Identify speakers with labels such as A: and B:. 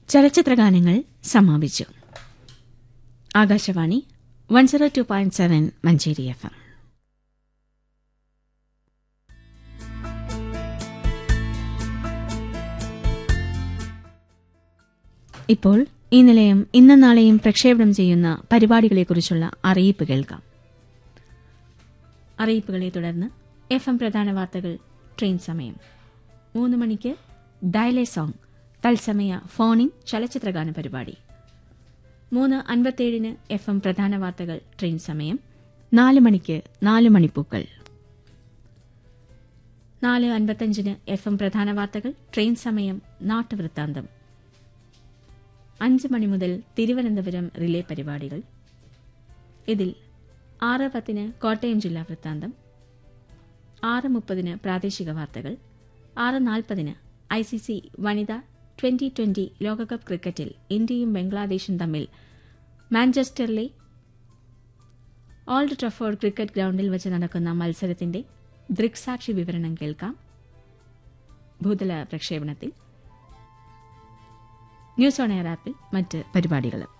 A: ചലച്ചിത്രഗാനങ്ങൾ സമാപിച്ചു Akashvani one zero two point seven Manjeri F M ഇപ്പോൾ ഈ നിലയം ഇന്നും നാളെയും പ്രക്ഷേപണം ചെയ്യുന്ന പരിപാടികളെക്കുറിച്ചുള്ള അറിയിപ്പ് കേൾക്കാം അറിയിപ്പുകളെ തുടർന്ന് എഫ് എം പ്രധാന വാർത്തകൾ ട്രെയിൻ സമയം മൂന്ന് മണിക്ക് ഡയലേ സോങ് തത്സമയ ഫോണിൻ ചലച്ചിത്രഗാന പരിപാടി മൂന്ന് അൻപത്തിയേഴിന് എഫ് എം പ്രധാന വാർത്തകൾ ട്രെയിൻ സമയം നാല് മണിക്ക് നാല് മണിപ്പൂക്കൾ നാല് അൻപത്തഞ്ചിന് എഫ് എം പ്രധാന വാർത്തകൾ ട്രെയിൻ സമയം നാട്ടുവൃത്താന്തം അഞ്ച് മണി മുതൽ തിരുവനന്തപുരം റിലേ പരിപാടികൾ ഇതിൽ ആറ് പത്തിന് കോട്ടയം ജില്ലാ വൃത്താന്തം ആറ് മുപ്പതിന് പ്രാദേശിക വാർത്തകൾ ആറ് നാൽപ്പതിന് ഐ സി സി വനിത ട്വന്റി ട്വന്റി ലോകകപ്പ് ക്രിക്കറ്റിൽ ഇന്ത്യയും ബംഗ്ലാദേശും തമ്മിൽ മാഞ്ചസ്റ്ററിലെ ഓൾഡ് ട്രഫോർഡ് ക്രിക്കറ്റ് ഗ്രൌണ്ടിൽ വെച്ച് നടക്കുന്ന മത്സരത്തിന്റെ ദൃക്സാക്ഷി വിവരണം കേൾക്കാം ഭൂതല പ്രക്ഷേപണത്തിൽ ന്യൂസ് ഓൺ എയർ ആപ്പിൽ മറ്റ് പരിപാടികളും